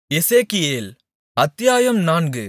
எசேக்கியேல் அத்தியாயம் நான்கு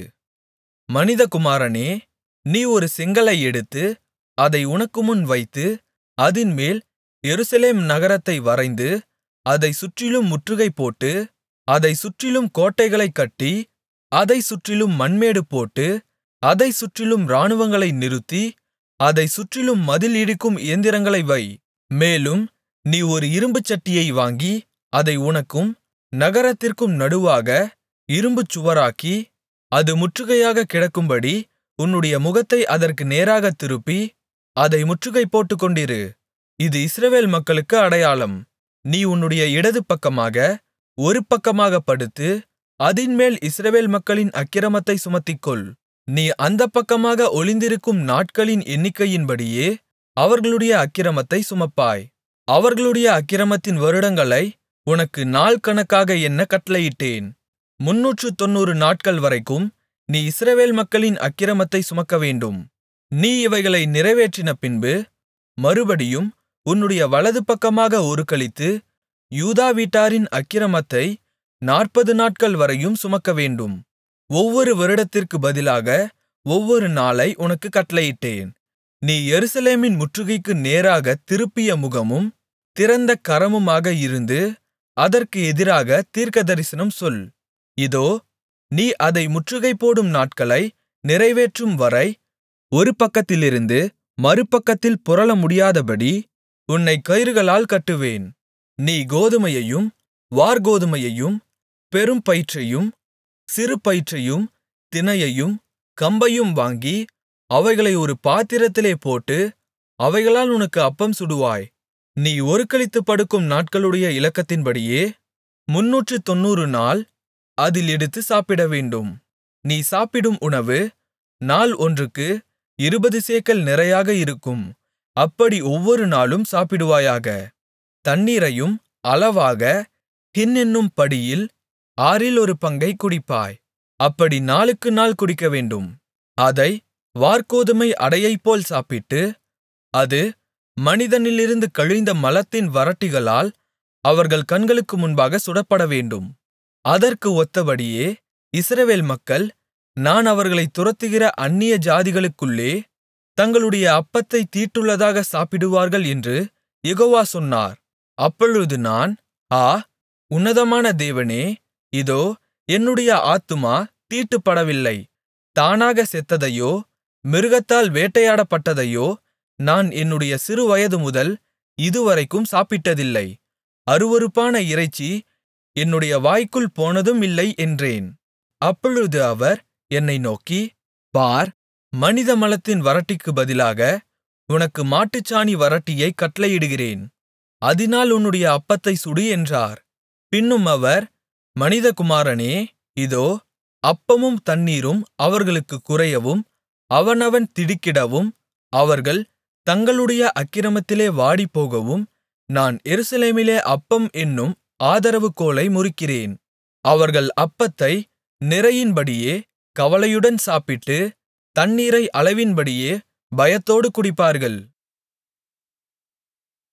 மனிதகுமாரனே நீ ஒரு செங்கல்லை எடுத்து அதை உனக்குமுன் வைத்து அதின்மேல் எருசலேம் நகரத்தை வரைந்து அதைச் சுற்றிலும் முற்றுகை போட்டு அதைச் சுற்றிலும் கோட்டைகளைக் கட்டி அதைச் சுற்றிலும் மண்மேடு போட்டு அதைச் சுற்றிலும் இராணுவங்களை நிறுத்தி அதைச் சுற்றிலும் மதில் இடிக்கும் இயந்திரங்களை வை மேலும் நீ ஒரு இரும்புச்சட்டியை வாங்கி அதை உனக்கும் நகரத்திற்கும் நடுவாக இரும்புச் சுவராக்கி அது முற்றுகையாகக் கிடக்கும்படி உன்னுடைய முகத்தை அதற்கு நேராகத் திருப்பி அதை முற்றுகை போட்டுக்கொண்டிரு இது இஸ்ரவேல் மக்களுக்கு அடையாளம் நீ உன்னுடைய இடதுபக்கமாக ஒரு பக்கமாகப் படுத்து அதின்மேல் இஸ்ரவேல் மக்களின் அக்கிரமத்தைச் சுமத்திக்கொள் நீ அந்தப் பக்கமாக ஒளிந்திருக்கும் நாட்களின் எண்ணிக்கையின்படியே அவர்களுடைய அக்கிரமத்தைச் சுமப்பாய் அவர்களுடைய அக்கிரமத்தின் வருடங்களை உனக்கு நாள் கணக்காக எண்ணக் கட்டளையிட்டேன் முந்நூற்றுத் தொண்ணூறு நாட்கள்வரைக்கும் நீ இஸ்ரவேல் மக்களின் அக்கிரமத்தைச் சுமக்கவேண்டும் நீ இவைகளை நிறைவேற்றினபின்பு மறுபடியும் உன்னுடைய வலதுபக்கமாக ஒருக்களித்து யூதா வீட்டாரின் அக்கிரமத்தை நாற்பது நாட்கள்வரையும் சுமக்கவேண்டும் ஒவ்வொரு வருடத்திற்குப் பதிலாக ஒவ்வொரு நாளை உனக்குக் கட்டளையிட்டேன் நீ எருசலேமின் முற்றுகைக்கு நேராகத் திருப்பிய முகமும் திறந்த கரமுமாக இருந்து அதற்கு எதிராகத் தீர்க்கதரிசனம் சொல் இதோ நீ அதை முற்றுகை போடும் நாட்களை நிறைவேற்றும் வரை ஒரு பக்கத்திலிருந்து மறுபக்கத்தில் புரளமுடியாதபடி உன்னைக் கயிறுகளால் கட்டுவேன் நீ கோதுமையையும் வார்கோதுமையையும் பெரும்பயிற்றையும் சிறுபயிற்றையும் தினையையும் கம்பையும் வாங்கி அவைகளை ஒரு பாத்திரத்திலே போட்டு அவைகளால் உனக்கு அப்பம் சுடுவாய் நீ ஒருக்களித்துப் படுக்கும் நாட்களுடைய இலக்கத்தின்படியே முந்நூற்றுத் தொண்ணூறு நாள் அதில் எடுத்து சாப்பிடவேண்டும் நீ சாப்பிடும் உணவு நாள் ஒன்றுக்கு இருபது சேக்கல் நிறையாக இருக்கும் அப்படி ஒவ்வொரு நாளும் சாப்பிடுவாயாக தண்ணீரையும் அளவாக ஹின் என்னும் படியில் ஆறில் ஒரு பங்கைக் குடிப்பாய் அப்படி நாளுக்கு நாள் குடிக்கவேண்டும் அதை வார்கோதுமை அடையைப்போல் சாப்பிட்டு அது மனிதனிலிருந்து கழிந்த மலத்தின் வறட்டிகளால் அவர்கள் கண்களுக்கு முன்பாக சுடப்படவேண்டும் அதற்கு ஒத்தபடியே இஸ்ரவேல் மக்கள் நான் அவர்களைத் துரத்துகிற அந்நிய ஜாதிகளுக்குள்ளே தங்களுடைய அப்பத்தைத் தீட்டுள்ளதாக சாப்பிடுவார்கள் என்று யெகோவா சொன்னார் அப்பொழுது நான் ஆ உன்னதமான தேவனே இதோ என்னுடைய ஆத்துமா தீட்டுப்படவில்லை தானாக செத்ததையோ மிருகத்தால் வேட்டையாடப்பட்டதையோ நான் என்னுடைய சிறுவயதுமுதல் இதுவரைக்கும் சாப்பிட்டதில்லை அருவருப்பான இறைச்சி என்னுடைய வாய்க்குள் போனதும் இல்லை என்றேன் அப்பொழுது அவர் என்னை நோக்கி பார் மனித மலத்தின் வறட்டிக்கு பதிலாக உனக்கு மாட்டுச்சாணி வறட்டியைக் கட்டளையிடுகிறேன் அதினால் உன்னுடைய அப்பத்தைச் சுடு என்றார் பின்னும் அவர் மனிதகுமாரனே இதோ அப்பமும் தண்ணீரும் அவர்களுக்குக் குறையவும் அவனவன் திடுக்கிடவும் அவர்கள் தங்களுடைய அக்கிரமத்திலே வாடிப்போகவும் நான் எருசலேமிலே அப்பம் என்னும் ஆதரவுகோலை முறிக்கிறேன் அவர்கள் அப்பத்தை நிறையின்படியே கவலையுடன் சாப்பிட்டு தண்ணீரை அளவின்படியே பயத்தோடு குடிப்பார்கள்